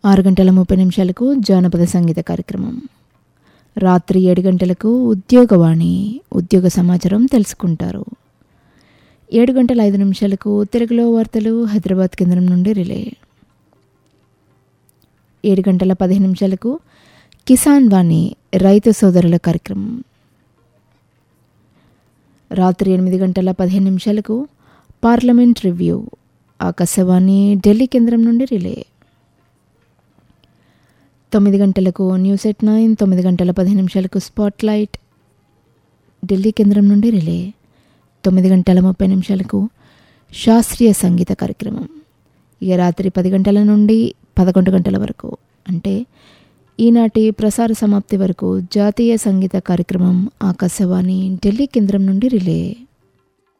ఆరు గంటల ముప్పై నిమిషాలకు జానపద సంగీత కార్యక్రమం రాత్రి ఏడు గంటలకు ఉద్యోగవాణి ఉద్యోగ సమాచారం తెలుసుకుంటారు ఏడు గంటల ఐదు నిమిషాలకు తెలుగులో వార్తలు హైదరాబాద్ కేంద్రం నుండి రిలే ఏడు గంటల పదిహేను నిమిషాలకు కిసాన్ వాణి రైతు సోదరుల కార్యక్రమం రాత్రి ఎనిమిది గంటల పదిహేను నిమిషాలకు పార్లమెంట్ రివ్యూ ఆకాశవాణి ఢిల్లీ కేంద్రం నుండి రిలే తొమ్మిది గంటలకు న్యూస్ ఎట్ నైన్ తొమ్మిది గంటల పదిహేను నిమిషాలకు స్పాట్ లైట్ ఢిల్లీ కేంద్రం నుండి రిలే తొమ్మిది గంటల ముప్పై నిమిషాలకు శాస్త్రీయ సంగీత కార్యక్రమం ఇక రాత్రి పది గంటల నుండి పదకొండు గంటల వరకు అంటే ఈనాటి ప్రసార సమాప్తి వరకు జాతీయ సంగీత కార్యక్రమం ఆకాశవాణి ఢిల్లీ కేంద్రం నుండి రిలే